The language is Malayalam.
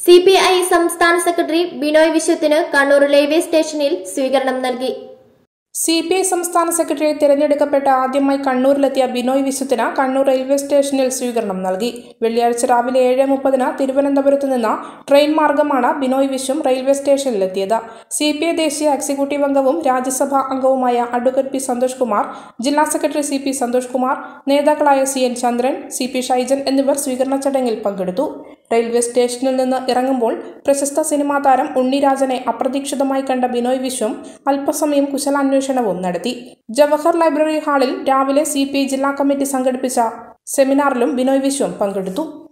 സി പി ഐ സംസ്ഥാന സെക്രട്ടറി ബിനോയ് വിശ്വത്തിന് കണ്ണൂർ റെയിൽവേ സ്റ്റേഷനിൽ സ്വീകരണം നൽകി സി പി ഐ സംസ്ഥാന സെക്രട്ടറി തിരഞ്ഞെടുക്കപ്പെട്ട ആദ്യമായി കണ്ണൂരിലെത്തിയ ബിനോയ് വിശ്വത്തിന് കണ്ണൂർ റെയിൽവേ സ്റ്റേഷനിൽ സ്വീകരണം നൽകി വെള്ളിയാഴ്ച രാവിലെ ഏഴ് മുപ്പതിന് തിരുവനന്തപുരത്ത് നിന്ന് ട്രെയിൻ മാർഗമാണ് ബിനോയ് വിശ്വം റെയിൽവേ സ്റ്റേഷനിലെത്തിയത് സി പി ഐ ദേശീയ എക്സിക്യൂട്ടീവ് അംഗവും രാജ്യസഭാ അംഗവുമായ അഡ്വക്കേറ്റ് പി സന്തോഷ് കുമാർ ജില്ലാ secretary C P Santhosh Kumar നേതാക്കളായ C N Chandran C P Shaijan എന്നിവർ സ്വീകരണ ചടങ്ങിൽ പങ്കെടുത്തു റെയിൽവേ സ്റ്റേഷനിൽ നിന്ന് ഇറങ്ങുമ്പോൾ പ്രശസ്ത സിനിമാ താരം ഉണ്ണിരാജനെ അപ്രതീക്ഷിതമായി കണ്ട ബിനോയ് വിശ്വം അല്പസമയം കുശലാന്വേഷണവും നടത്തി ജവഹർ ലൈബ്രറി ഹാളിൽ രാവിലെ സി ജില്ലാ കമ്മിറ്റി സംഘടിപ്പിച്ച സെമിനാറിലും ബിനോയ് വിശ്വം പങ്കെടുത്തു